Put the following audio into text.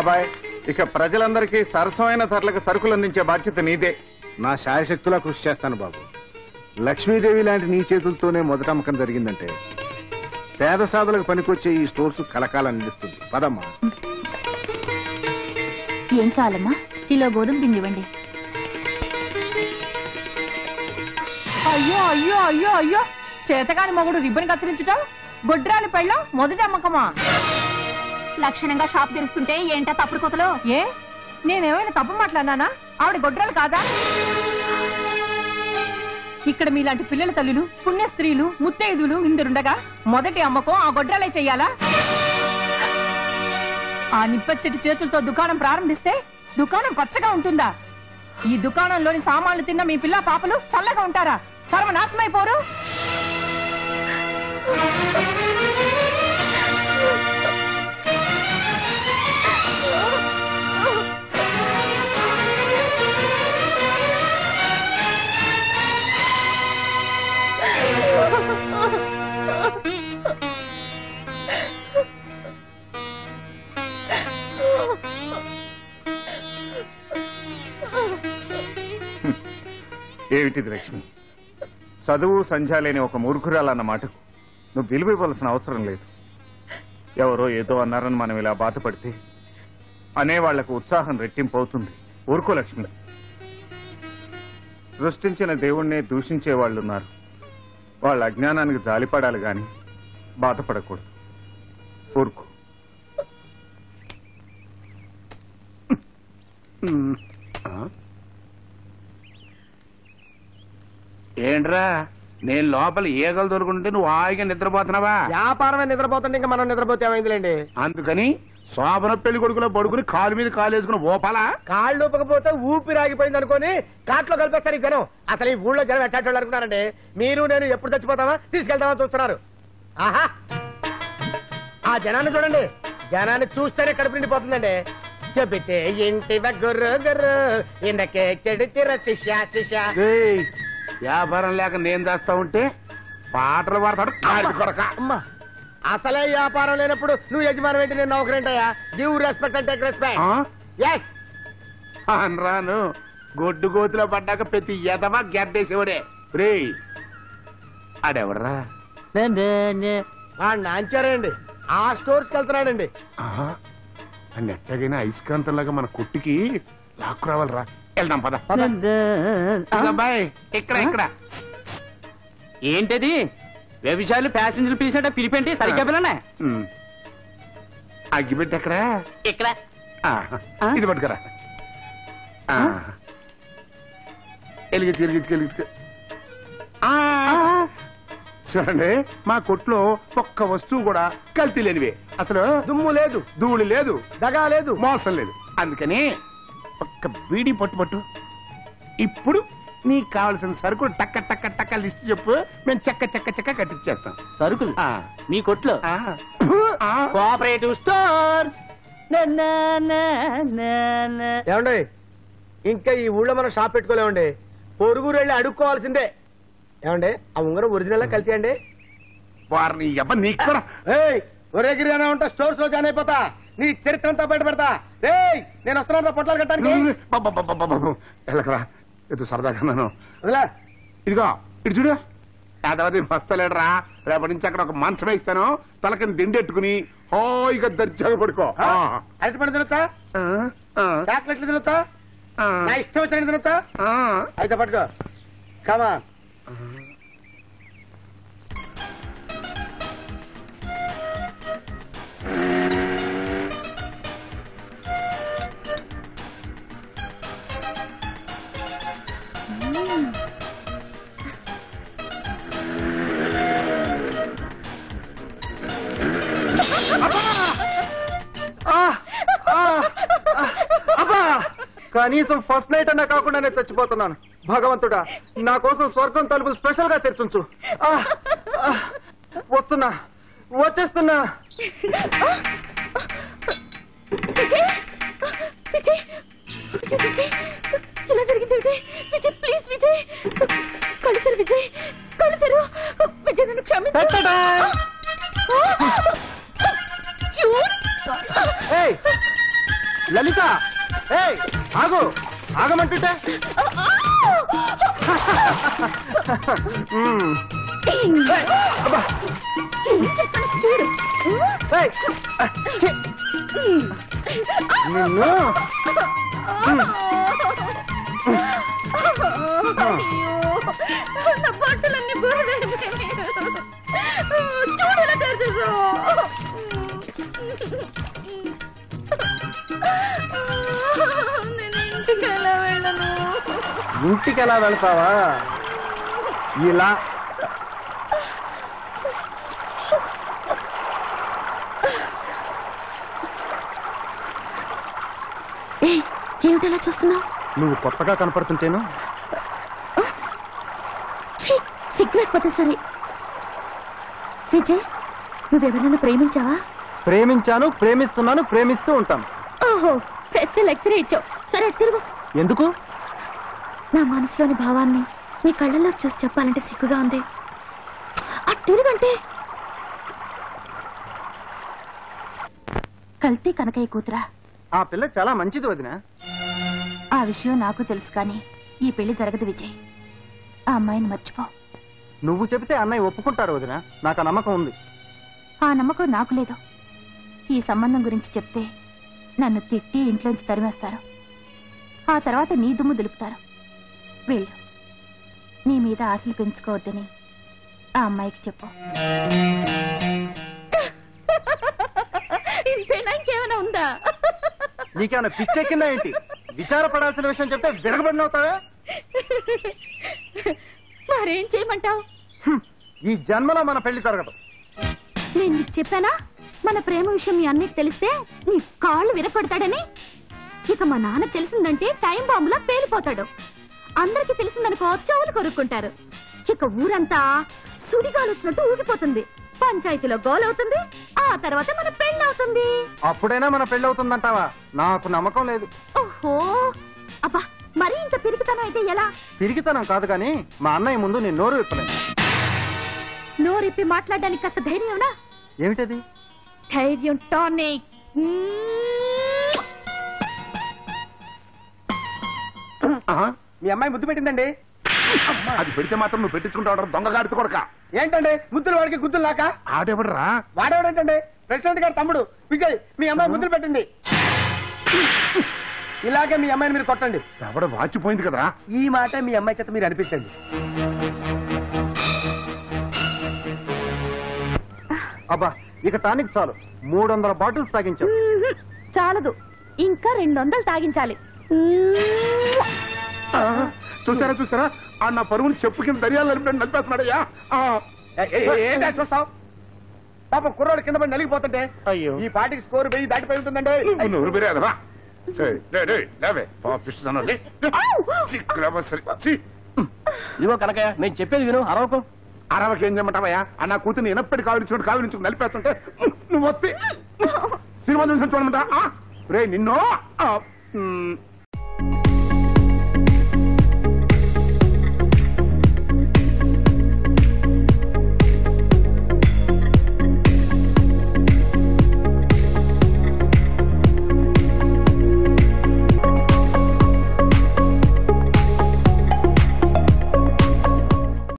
బాబాయ్ ఇక ప్రజలందరికీ సరసమైన ధరలకు సరుకులు అందించే బాధ్యత నీదే నా శాయశక్తులా కృషి చేస్తాను బాబు లక్ష్మీదేవి లాంటి నీ చేతులతోనే మొదట అమ్మకం జరిగిందంటే పేద సాధలకు పనికొచ్చే ఈ స్టోర్స్ కలకాలం నిలుస్తుంది పదమ్మా ఏం కావాలమ్మా కిలో గోధుమ పిండి ఇవ్వండి అయ్యో అయ్యో అయ్యో అయ్యో చేతగాని మొగుడు రిబ్బన్ కత్తిరించటం గొడ్రాలి పెళ్ళం మొదటి అమ్మకమా లక్షణంగా షాప్ తెరుస్తుంటే ఏంటా తప్పుడు కొతలో ఏ నేనేమైనా తప్పు మాట్లాడినానా ఆవిడ గొడ్రాలు కాదా ఇక్కడ మీలాంటి పిల్లల తల్లులు పుణ్య స్త్రీలు ముత్తైదులు ఇందరుండగా మొదటి అమ్మకం ఆ గొడ్రాలే చెయ్యాలా ఆ నిప్పచ్చటి చేతులతో దుకాణం ప్రారంభిస్తే దుకాణం పచ్చగా ఉంటుందా ఈ దుకాణంలోని సామాన్లు తిన్న మీ పిల్ల పాపలు చల్లగా ఉంటారా సర్వనాశమైపోరు ఏమిటిది లక్ష్మి చదువు సంధ్య లేని ఒక మూర్ఖురాలన్న మాటకు నువ్వు విలువ ఇవ్వాల్సిన అవసరం లేదు ఎవరో ఏదో అన్నారని మనం ఇలా బాధపడితే అనేవాళ్లకు ఉత్సాహం రెట్టింపు అవుతుంది ఊరుకో లక్ష్మి సృష్టించిన దేవుణ్ణే దూషించే వాళ్ళున్నారు వాళ్ళ అజ్ఞానానికి జాలిపడాలి గాని బాధపడకూడదు ఊరుకో ఏంట్రా నేను లోపల ఈగలు దొరుకుంటే నువ్వు హాయిగా నిద్రపోతున్నావా వ్యాపారమే నిద్రపోతుంటే ఇంకా మనం నిద్రపోతే ఏమైందిలేండి అందుకని శోభన పెళ్లి కొడుకులో పడుకుని కాలు మీద కాలు వేసుకుని ఓపాలా కాళ్ళు ఊపకపోతే ఊపిరి ఆగిపోయింది అనుకోని కాట్లో కలిపేస్తారు ఈ జనం అసలు ఈ ఊళ్ళో జనం ఎట్టాటోళ్ళు అనుకున్నారండి మీరు నేను ఎప్పుడు చచ్చిపోతామా తీసుకెళ్తామా చూస్తున్నారు ఆహా ఆ జనాన్ని చూడండి జనాన్ని చూస్తేనే కడుపు నిండిపోతుందండి చెబితే ఇంటి గుర్రు గుర్రు ఇందకే చెడితిర శిష్య శిష్య ఏయ్, వ్యాపారం లేక నేను చేస్తా ఉంటే పాటలు పాడతాడు కాడి కొడక అమ్మా అసలే వ్యాపారం లేనప్పుడు నువ్వు యజమాని ఏంటి నేను నౌకరేంటయ్యా give respect and take respect ఆ? ఎస్ అనరాను గొడ్డు గోతులో పడ్డాక ప్రతి ఎదవా గెడ్డేసేవాడే రే ఆడెవడరా నాంచారండి ఆ స్టోర్స్కి వెళ్తున్నాడండి అని ఎట్టగైనా ఐస్కాంతంలాగా మన కొట్టుకి లాక్కురావాలరా వెళ్దాం పద ఇదిగో బాయ్ ఇక్కడ ఇక్కడ ఏంటది వ్యభిచారులు ప్యాసింజర్లు పిలిచేట పిలిపేంటి సరిగ్గా పిల్లనే ఉమ్. అగ్గిపెట్టి ఎక్కడ ఇక్కడ ఆ, ఇది పట్టుకురా ఆ. ఎలిగించు ఎలిగించు ఎలిగించు ఆ. చూడండి మా కొట్లో ఒక్క వస్తువు కూడా కల్తీ లేనివే అసలు దుమ్ము లేదు ధూళి లేదు దగా లేదు మోసం లేదు అందుకని ఒక్క బీడీ పట్టు పట్టు ఇప్పుడు నీకు కావలసిన సరుకులు టక్క టక్క టక్క లిస్ట్ చెప్పు మేము చెక్క చెక్క చెక్క కట్టించేస్తాం సరుకులు ఆ. మీ కొట్లో ఆ. ఆ. కోఆపరేటివ్ స్టోర్స్ ఏమండి ఇంకా ఈ ఊళ్ళో మనం షాప్ పెట్టుకోలేమండి పొరుగురు వెళ్ళి అడుక్కోవాల్సిందే ఏమండి ఆ ఉంగరం ఒరిజినల్ కల్తీ అండి వారిని ఎవ నీకు కూడా ఏయ్ ఒరే గిరిజన ఉంటా స్టోర్స్ లో జాయిన్ అయిపోతా నీ చరిత్ర అంతా బయట పెడతా ఏయ్ నేను వస్తున్నాను పొట్లాలు కట్టడానికి వెళ్ళకరా ఏదో సరదాగా నన్ను వదిలే ఇదిగో ఇటు చూడు యాదవది వస్తలేడరా రేపటి నుంచి అక్కడ ఒక మంచం వేస్తాను తలకిని దిండెట్టుకుని హాయిగా దర్జాగా పడుకో ఆ. అరటి పండు తినొచ్చా ఆ, ఆ, చాక్లెట్లు తినొచ్చా ఆ, నా ఇష్టం వచ్చినట్టు తినొచ్చా ఆ. అయితే పట్టుకో కమా అబ్బా కనీసం ఫస్ట్ నైట్ అన్నా కాకుండానే చచ్చిపోతున్నాను భగవంతుడా నా కోసం స్వర్గం తలుపులు స్పెషల్ గా తెచ్చుంచు ఆ, ఆ, వస్తున్నా వచ్చేస్తున్నా విజయ్ విజయ్ విజయ్ ఇలా జరిగింది విజయ్ విజయ్ ప్లీజ్ విజయ్ కలుసరు విజయ్ కలుసరు విజయ్ నన్ను క్షమించు You- ఏయ్, లలిత ఏయ్ ఆగు ఆగమంటుంటే మ్మ్. ఏయ్, అబ్బా. చూడు ఏయ్, ఆ, ఛీ. నిన్ను నా బట్టలన్నీ బురదైపోయినాయి. చూడు ఎలా తయారు చేసావు. నేను ఇంటికి ఎలా వెళ్ళను ఇంటికి ఎలా వెళ్తావా ఇలా ఏమిటలా చూస్తున్నావు నువ్వు కొత్తగా కనపడుతుంటేను సిగ్గు లేకపోతే సరే విజయ్ నువ్వెవరైనా ప్రేమించావా ప్రేమించాను ప్రేమిస్తున్నాను ప్రేమిస్తూ ఉంటాను ఓహో పెద్ద లెక్చర్ ఇచ్చావు సరే అటు తిరుగు ఎందుకు నా మనసులోని భావాన్ని నీ కళ్ళల్లో చూసి చెప్పాలంటే సిగ్గుగా ఉంది అటు తిరుగంటే కల్తీ కనకయ్య కూతురా ఆ పిల్ల చాలా మంచిది వదిన ఆ విషయం నాకు తెలుసు కానీ ఈ పెళ్లి జరగదు విజయ్ ఆ అమ్మాయిని మర్చిపో నువ్వు చెబితే అన్నయ్య ఒప్పుకుంటారు వదిన నాకు ఆ నమ్మకం ఉంది ఆ నమ్మకం నాకు లేదు ఈ సంబంధం గురించి చెప్తే నన్ను తిట్టి ఇంట్లోంచి తరిమేస్తారు ఆ తర్వాత నీ దుమ్ము దులుపుతారు వెళ్ళు నీ మీద ఆశలు పెంచుకోవద్దని ఆ అమ్మాయికి చెప్పు ఇంకేమైనా ఉందా నీకేమైనా పిచ్చెక్కిందా ఏంటి విచారపడాల్సిన విషయం చెప్తే విరగబడినవుతావే మరేం చేయమంటావు ఈ జన్మలో మన పెళ్లి జరగదు నేను నీకు చెప్పానా మన ప్రేమ విషయం మీ అన్నయ్యకి తెలిస్తే నీ కాళ్ళు విరపడతాడని ఇక మా నాన్న తెలిసిందంటే టైం బాంబులా పేలిపోతాడు అందరికి తెలిసిందనుకో చెవులు కొరుక్కుంటారు ఇక ఊరంతా సుడిగాలు వచ్చినట్టు ఊగిపోతుంది పంచాయతీలో గోల్ అవుతుంది ఆ తర్వాత మన పెళ్ళి అవుతుంది అప్పుడైనా మన పెళ్లి అవుతుందంటావా నాకు నమ్మకం లేదు ఓహో అబ్బా మరి ఇంత పిరికితనం అయితే ఎలా పిరిగితనం కాదు కానీ మా అన్నయ్య ముందు నేను నోరు విప్పలేను నోరిప్పి మాట్లాడడానికి కాస్త ధైర్యంనా ఏమిటది ధైర్యం టానిక్ మీ అమ్మాయి ముద్దు పెట్టిందండి అది పెడితే మాత్రం నువ్వు పెట్టించుకుంటావు దొంగగాడితో కొడక ఏంటండి ముద్దులు వాడికి గుద్దులు నాక ఆడెవడరా వాడేవాడేంటండి ప్రెసిడెంట్ గారి తమ్ముడు విజయ్ మీ అమ్మాయి ముద్దులు పెట్టింది ఇలాగే మీ అమ్మాయిని మీరు కొట్టండి ఎవడ వాచిపోయింది కదరా ఈ మాట మీ అమ్మాయి చేత మీరు అనిపించండి అబ్బా ఇక టానిక్ చాలు మూడు వందల బాటిల్స్ తాగించాం చాలదు ఇంకా రెండు వందలు తాగించాలి చూసారా చూసారా ఆ నా పరువుని చెప్పు కింద దర్యాలు నలిపి నలిపేస్తున్నాడయ్యా ఆ, ఏంటో చూస్తావు పాపం కుర్రోడు కింద పడి నలిగిపోతుంటే అయ్యో. ఈ పాటికి స్కోర్ వెయ్యి దాటిపోయి ఉంటుందండి నువ్వు నోరు పెరేదరా లేవే పాపిస్తున్నాను ఇదిగో కనకయ్య నేను చెప్పేది విను అరవకు అరవకి ఏం చేయమంటావయ్యా ఆ నా కూతుర్ని ఎనప్పటి కావిలించుకుంటూ కావిలించుకుని నలిపేస్తుంటే నువ్వు వస్తే సినిమా చూసి చూడమంటా రే నిన్ను ఆ, మ్,